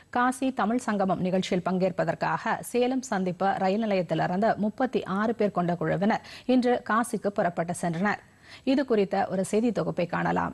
காசி தமிழ் சங்கமம் நிகழ்ச்சியில் பங்கேற்பதற்காக சேலம் சந்திப்பு ரயில் நிலையத்திலிருந்து முப்பத்தி ஆறு பேர் கொண்ட குழுவினர் இன்று காசிக்கு புறப்பட்டு சென்றனர் இது குறித்த ஒரு செய்தி தொகுப்பை காணலாம்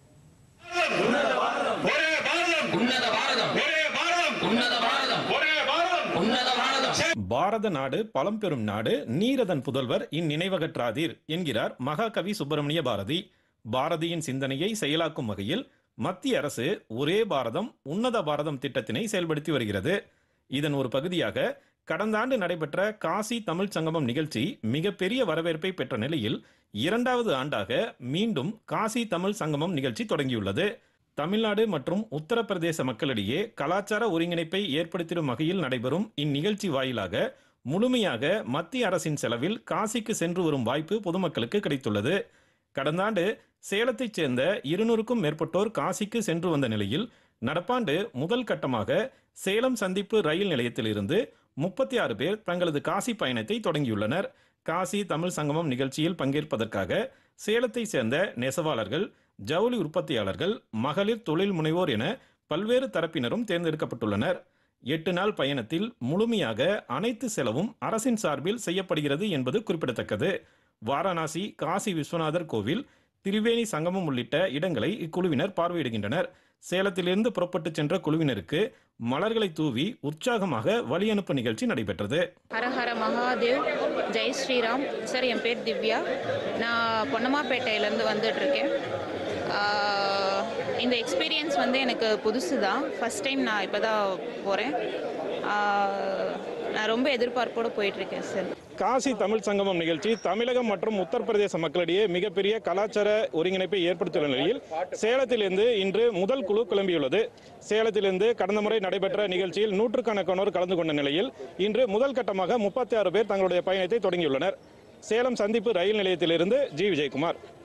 ஒரே பாரதம் உன்னத பாரதம் ஒரே பாரதம் உன்னத பாரதம் ஒரே பாரதம் உன்னத பாரதம் பாரத நாடு பழம்பெரும் நாடு நீரதன் புதல்வர் இந்நினைவகற்றாதீர் என்கிறார் மகாகவி சுப்பிரமணிய பாரதி பாரதியின் சிந்தனையை செயலாக்கும் வகையில் மத்திய அரசு ஒரே பாரதம் உன்னத பாரதம் திட்டத்தினை செயல்படுத்தி வருகிறது இதன் ஒரு பகுதியாக கடந்த ஆண்டு நடைபெற்ற காசி தமிழ் சங்கமம் நிகழ்ச்சி மிகப்பெரிய வரவேற்பை பெற்ற நிலையில் இரண்டாவது ஆண்டாக மீண்டும் காசி தமிழ் சங்கமம் நிகழ்ச்சி தொடங்கியுள்ளது தமிழ்நாடு மற்றும் உத்தரப்பிரதேச மக்களிடையே கலாச்சார ஒருங்கிணைப்பை ஏற்படுத்திடும் வகையில் நடைபெறும் இந்நிகழ்ச்சி வாயிலாக முழுமையாக மத்திய அரசின் செலவில் காசிக்கு சென்று வரும் வாய்ப்பு பொதுமக்களுக்கு கிடைத்துள்ளது கடந்த ஆண்டு சேலத்தைச் சேர்ந்த இருநூறுக்கும் மேற்பட்டோர் காசிக்கு சென்று வந்த நிலையில் நடப்பாண்டு முதல் கட்டமாக சேலம் சந்திப்பு ரயில் நிலையத்திலிருந்து முப்பத்தி ஆறு பேர் தங்களது காசி பயணத்தை தொடங்கியுள்ளனர் காசி தமிழ் சங்கமம் நிகழ்ச்சியில் பங்கேற்பதற்காக சேலத்தை சேர்ந்த நெசவாளர்கள் ஜவுளி உற்பத்தியாளர்கள் மகளிர் தொழில் முனைவோர் என பல்வேறு தரப்பினரும் தேர்ந்தெடுக்கப்பட்டுள்ளனர் எட்டு நாள் பயணத்தில் முழுமையாக அனைத்து செலவும் அரசின் சார்பில் செய்யப்படுகிறது என்பது குறிப்பிடத்தக்கது வாரணாசி காசி விஸ்வநாதர் கோவில் திரிவேணி சங்கமம் உள்ளிட்ட இடங்களை இக்குழுவினர் பார்வையிடுகின்றனர் சேலத்திலிருந்து புறப்பட்டுச் சென்ற குழுவினருக்கு மலர்களை தூவி உற்சாகமாக வழியனுப்பு நிகழ்ச்சி நடைபெற்றது ஹர ஹர மகாதேவ் ஜெய் ஸ்ரீராம் சார் என் பேர் திவ்யா நான் பொன்னமாப்பேட்டையிலேருந்து வந்துட்டுருக்கேன் ஆஹ் இந்த எக்ஸ்பீரியன்ஸ் வந்து எனக்கு புதுசு தான் ஃபஸ்ட் டைம் நான் இப்போ தான் போகிறேன் நான் ரொம்ப எதிர்பார்ப்போடு போயிட்டுருக்கேன் சார் காசி தமிழ் சங்கமம் நிகழ்ச்சி தமிழகம் மற்றும் உத்தரப்பிரதேச மக்களிடையே மிகப்பெரிய கலாச்சார ஒருங்கிணைப்பை ஏற்படுத்தியுள்ள நிலையில் சேலத்திலிருந்து இன்று முதல் குழு கிளம்பியுள்ளது சேலத்திலிருந்து கடந்த முறை நடைபெற்ற நிகழ்ச்சியில் நூற்றுக்கணக்கானோர் கலந்து கொண்ட நிலையில் இன்று முதல் கட்டமாக முப்பத்தி ஆறு பேர் தங்களுடைய பயணத்தை தொடங்கியுள்ளனர் சேலம் சந்திப்பு ரயில் நிலையத்திலிருந்து ஜி விஜயகுமார்